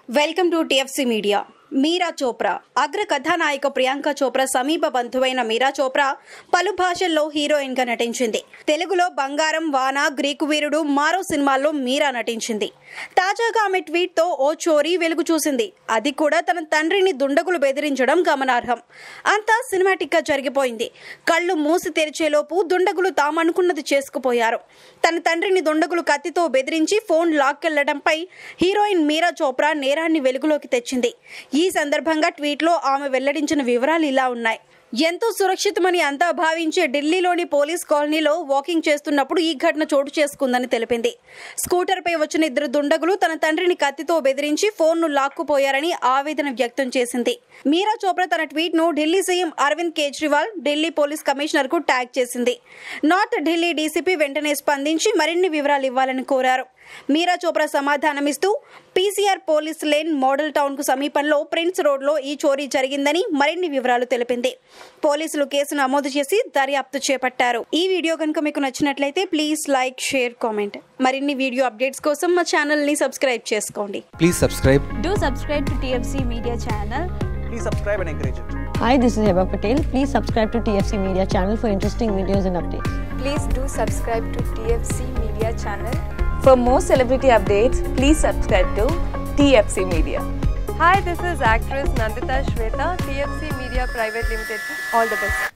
Welcome to TFC media Meera Chopra అగ్ర కథానాయిక ప్రియాంక చోప్రా సమీప బంధువైన మీరా చోప్రా పలు భాషల్లో హీరోయిన్ గా నటించింది తెలుగులో బంగారం వాన గ్రీకు వీరుడు మారో సినిమాల్లో మీరా నటించింది తాజాగా ఆమె ట్వీట్ తో ఓ చోరీ వెలుగు చూసింది అది కూడా తన తండ్రిని దుండగులు బెదిరించడం గమనార్హం అంతా సినిమాటిక్ గా జరిగిపోయింది కళ్ళు మూసి తెరిచేలోపు దుండగులు తామనుకున్నది చేసుకుపోయారు తన తండ్రిని దుండగులు కత్తితో బెదిరించి ఫోన్ లాక్కెళ్లడంపై హీరోయిన్ మీరా చోప్రా నేరాన్ని వెలుగులోకి తెచ్చింది ఈ సందర్భంగా ట్వీట్లో ఆమె వెల్లడించిన వివరాలు ఇలా ఉన్నాయి ఎంతో సురక్షితమని అంతా భావించే ఢిల్లీలోని పోలీస్ కాలనీలో వాకింగ్ చేస్తున్నప్పుడు ఈ ఘటన చోటు చేసుకుందని తెలిపింది స్కూటర్పై వచ్చిన ఇద్దరు దుండగులు తన తండ్రిని కత్తితో బెదిరించి ఫోన్ను లాక్కుపోయారని ఆవేదన వ్యక్తం చేసింది మీరా చోప్రా తన ట్వీట్ ను Delhi CM Arvind Kejriwal Delhi police commissioner కు ట్యాగ్ చేసింది నార్త్ ఢిల్లీ డీసీపీ వెంటనే స్పందించి మరిన్ని వివరాలు ఇవ్వాలని కోరారు మీరా చోప్రా సమాధానమిస్తూ PCR police lane Model Town కు సమీపంలో ప్రిన్స్ రోడ్ లో ఈ చోరీ జరిగిందని మరిన్ని వివరాలు తెలిపింది పోలీసులు కేసు నమోదు చేసి దర్యాప్తు చేపట్టారు ఈ వీడియో కనుక మీకు నచ్చినట్లయితే ప్లీజ్ లైక్ షేర్ కామెంట్ మరిన్ని వీడియో అప్డేట్స్ కోసం మా ఛానల్ ని సబ్స్క్రైబ్ చేసుకోండి Please subscribe. Do subscribe to TFC Media channel. please subscribe and encourage it. Hi, this is Heba Patel. Please subscribe to TFC Media channel for interesting videos and updates. Please do subscribe to TFC Media channel. For more celebrity updates, please subscribe to TFC Media. Hi, this is actress Nandita Shweta, TFC Media Private Limited. All the best.